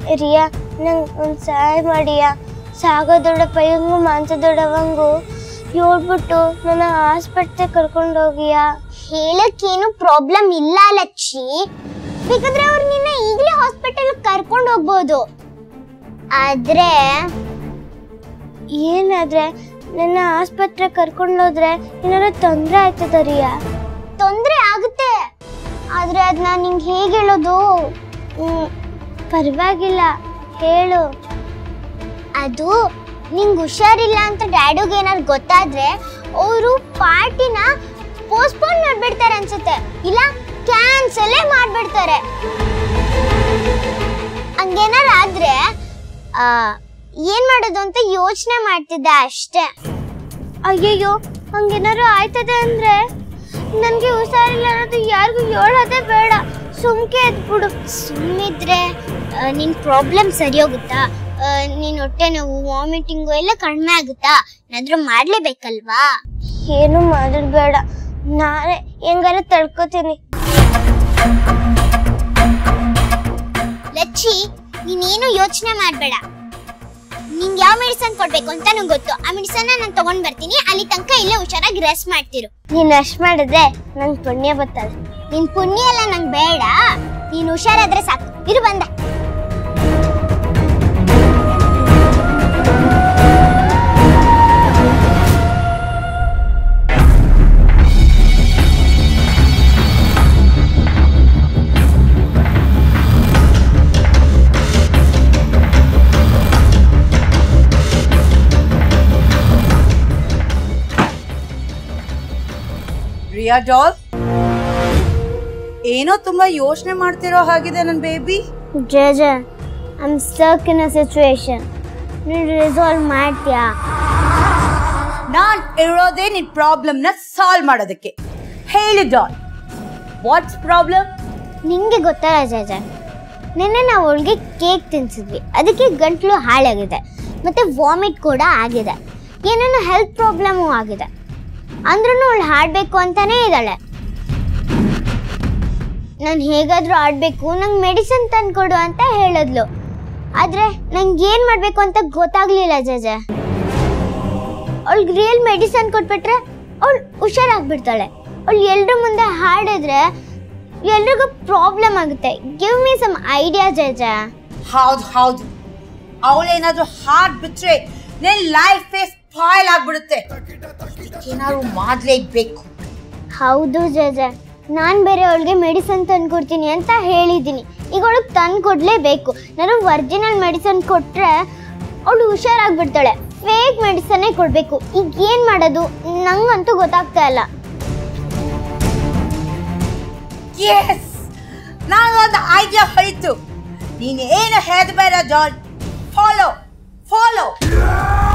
ರಿಯಾ ನಂಗೆ ಒಂದು ಸಹಾಯ ಮಾಡಿಯಾ ಸಾಗೋದೊಡಪ್ಪ ಇವಂಗು ಮಾಂಸದೊಡವಂಗು ಹೇಳ್ಬಿಟ್ಟು ನನ್ನ ಆಸ್ಪತ್ರೆ ಕರ್ಕೊಂಡು ಹೋಗಿಯಾ ಹೇಳಕ್ಕೇನು ಪ್ರಾಬ್ಲಮ್ ಇಲ್ಲ ಲಚ್ಚಿ ಬೇಕಾದ್ರೆ ಅವ್ರು ನಿನ್ನ ಈಗಲೇ ಹಾಸ್ಪಿಟಲ್ ಕರ್ಕೊಂಡು ಹೋಗ್ಬೋದು ಆದ್ರೆ ಏನಾದ್ರೆ ನನ್ನ ಆಸ್ಪತ್ರೆ ಕರ್ಕೊಂಡು ಹೋದ್ರೆ ಏನಾರ ತೊಂದರೆ ಆಯ್ತದ ರಿಯಾ ತೊಂದರೆ ಆಗುತ್ತೆ ಆದ್ರೆ ಅದನ್ನ ನಿಂಗೆ ಹೇಗೆ ಹೇಳೋದು ಹ್ಮ್, ಪರವಾಗಿಲ್ಲ ಹೇಳು ಅದು ನಿಂಗೆ ಹುಷಾರಿಲ್ಲ ಅಂತ ಡ್ಯಾಡುಗೆ ಏನಾದ್ರು ಗೊತ್ತಾದ್ರೆ ಅವರು ಪಾರ್ಟಿನ ಪೋಸ್ಟ್ಪೋನ್ ಮಾಡ್ಬಿಡ್ತಾರೆ ಅನ್ಸುತ್ತೆ ಇಲ್ಲ ಕ್ಯಾನ್ಸಲೇ ಮಾಡ್ಬಿಡ್ತಾರೆ ಹಂಗೇನಾರು ಆದ್ರೆ ಆ, ಏನ್ ಮಾಡೋದು ಅಂತ ಯೋಚನೆ ಮಾಡ್ತಿದ್ದೆ ಅಷ್ಟೇ ಅಯ್ಯಯ್ಯೋ ಹಂಗೇನಾರು ಆಯ್ತದೆ ಅಂದ್ರೆ ನನಗೆ ಹುಷಾರಿಲ್ಲ ಅನ್ನೋದು ಯಾರಿಗೂ ಹೇಳೋದೇ ಬೇಡ ಸುಮ್ಕೆ ಎದ್ಬಿಡು ಸುಮ್ಮಿದ್ರೆ ಆ, ನಿನ್ ಪ್ರಾಬ್ಲಮ್ ಸರಿ ಹೋಗುತ್ತಾ ಆ, ನಿನ್ ಹೊಟ್ಟೆ ನೋವು ವಾಮಿಟಿಂಗು ಎಲ್ಲ ಕಡಿಮೆ ಆಗುತ್ತಾ ಏನಾದ್ರೂ ಮಾಡ್ಲೇಬೇಕಲ್ವಾ ಏನು ಮಾಡೋದು ಬೇಡ ನಾನೇ ಹೆಂಗಾರ ತಡ್ಕೋತೀನಿ ಲಚ್ಚಿ ನೀನೇನು ಯೋಚನೆ ಮಾಡ್ಬೇಡ ನಿಂಗೆ ಯಾವ ಮೆಡಿಸನ್ ಕೊಡ್ಬೇಕು ಅಂತ ನಂಗೆ ಗೊತ್ತು ಆ ಮೆಡಿಸನ್ ನಾನು ತಗೊಂಡ್ ಬರ್ತೀನಿ ಅಲ್ಲಿ ತನಕ ಇಲ್ಲೇ ಹುಷಾರಾಗಿ ರೆಸ್ಟ್ ಮಾಡ್ತಿರು ನೀನು ಅಷ್ಟು ಮಾಡಿದ್ರೆ ನಂಗೆ ಪುಣ್ಯ ಬರ್ತದೆ ನಿನ್ ಪುಣ್ಯ ಎಲ್ಲ ನಂಗೆ ಬೇಡ ನೀನ್ ಹುಷಾರಾದ್ರೆ ಸಾಕು ಇರು ಬಂದ ರಿಯಾ ಡಾಲ್ ಏನೋ ತುಂಬಾ ಯೋಚನೆ ಮಾಡ್ತಿರೋ ಹಾಗಿದೆ ನನ್ನ ಬೇಬಿ ಜಜ I am stuck in a situation ನೀನು ರಿಸಾಲ್ವ್ ಮಾಡ್ತೀಯಾ ನಾನ್ ಇರೋದೇ ನಿನ್ ಪ್ರಾಬ್ಲಮ್ ನ ಸಾಲ್ವ್ ಮಾಡೋದಕ್ಕೆ ಹೇಳಿ ಡಾಲ್ ವಾಟ್ಸ್ ಪ್ರಾಬ್ಲಮ್ ನಿಂಗೆ ಗೊತ್ತಲ್ಲ ಜಜ ನಿನ್ನೆ ನಾವು ಅವಳಿಗೆ ಕೇಕ್ ತಿನ್ಸಿದ್ವಿ ಅದಕ್ಕೆ ಗಂಟ್ಲು ಹಾಳಾಗಿದೆ ಮತ್ತೆ ವಾಮಿಟ್ ಕೂಡ ಆಗಿದೆ ಏನೇನೋ ಹೆಲ್ತ್ ಪ್ರಾಬ್ಲಮು ಆಗಿದೆ ಅಂದ್ರೂ ಅವಳು ಹಾಡಬೇಕು ಅಂತಾನೇ ಇದ್ದಾಳೆ ನಾನು ಹೇಗಾದರೂ ಆಡಬೇಕು ನಂಗೆ ಮೆಡಿಸಿನ್ ತಂದ್ಕೊಡು ಅಂತ ಹೇಳಿದ್ಲು ಆದರೆ ನಂಗೆ ಏನು ಮಾಡಬೇಕು ಅಂತ ಗೊತ್ತಾಗ್ಲಿಲ್ಲ ಜಜ ಅವಳಿಗೆ ರಿಯಲ್ ಮೆಡಿಸನ್ ಕೊಟ್ಬಿಟ್ರೆ ಅವಳು ಹುಷಾರಾಗ್ಬಿಡ್ತಾಳೆ ಅವಳು ಎಲ್ರ ಮುಂದೆ ಹಾಡಿದ್ರೆ ಎಲ್ರಿಗೂ ಪ್ರಾಬ್ಲಮ್ ಆಗುತ್ತೆ ಗಿವ್ ಮೀ ಸಮ್ ಐಡಿಯಾ ಜಜ ಹೌದು ಹೌದು ಅವಳೇನಾದ್ರೂ ಹಾರ್ಟ್ ಬಿಟ್ರೆ ನಿನ್ ಲೈಫ್ ಸ್ಪಾಯ್ಲ್ ಆಗ್ಬಿಡುತ್ತೆ ಏನಾದ್ರು ಮಾಡ್ಲೇಬೇಕು ಹೌದು ಜಜ ನಾನು ಬೇರೆ ಅವಳಿಗೆ ಮೆಡಿಸನ್ ತಂದ್ಕೊಡ್ತೀನಿ ಅಂತ ಹೇಳಿದ್ದೀನಿ ಈಗ ಅವಳಿಗೆ ತಂದು ಕೊಡಲೇಬೇಕು ನಾನು ಒರಿಜಿನಲ್ ಮೆಡಿಸನ್ ಕೊಟ್ಟರೆ ಅವಳು ಹುಷಾರಾಗ್ಬಿಡ್ತಾಳೆ ಫೇಕ್ ಮೆಡಿಸನ್ನೇ ಕೊಡಬೇಕು ಈಗ ಏನು ಮಾಡೋದು ನಂಗಂತೂ ಗೊತ್ತಾಗ್ತಾ ಇಲ್ಲ ಎಸ್ ನಾನೊಂದು ಐಡಿಯಾ ಹೊಳಿತು ನೀನು ಏನು ಹೇಳಬೇಡ ಜಾನ್ ಫಾಲೋ ಫಾಲೋ